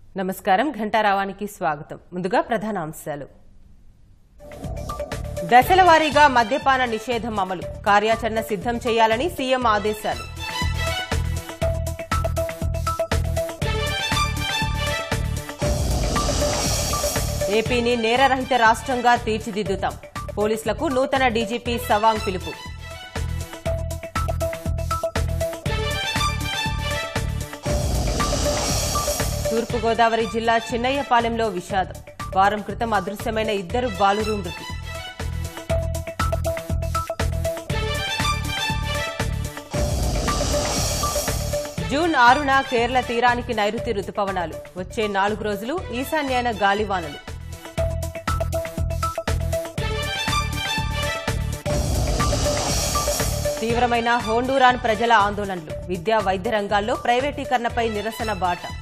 నమస్కారం ఘంటారావానికి స్వాగతం ముందుగా ప్రధాన అంశాలు దశల వారీగా మద్యపాన నిషేధం అమలు కార్యాచరణ సిద్ధం చేయాలని సీఎం ఆదేశాలు ఏపీని నేరరహిత రాష్ట్రంగా తీర్చిదిద్దుతాం పోలీసులకు నూతన డీజీపీ సవాంగ్ పిలుపు తూర్పుగోదావరి జిల్లా చిన్నయ్యపాలెంలో విషాదం వారం క్రితం అదృశ్యమైన ఇద్దరు బాలురు మృతి జూన్ ఆరున కేరళ తీరానికి నైరుతి రుతుపవనాలు వచ్చే నాలుగు రోజులు ఈశాన్యాన గాలివానలు తీవ్రమైన హోండూరాన్ ప్రజల ఆందోళనలు విద్యా వైద్య రంగాల్లో ప్రైవేటీకరణపై నిరసన బాట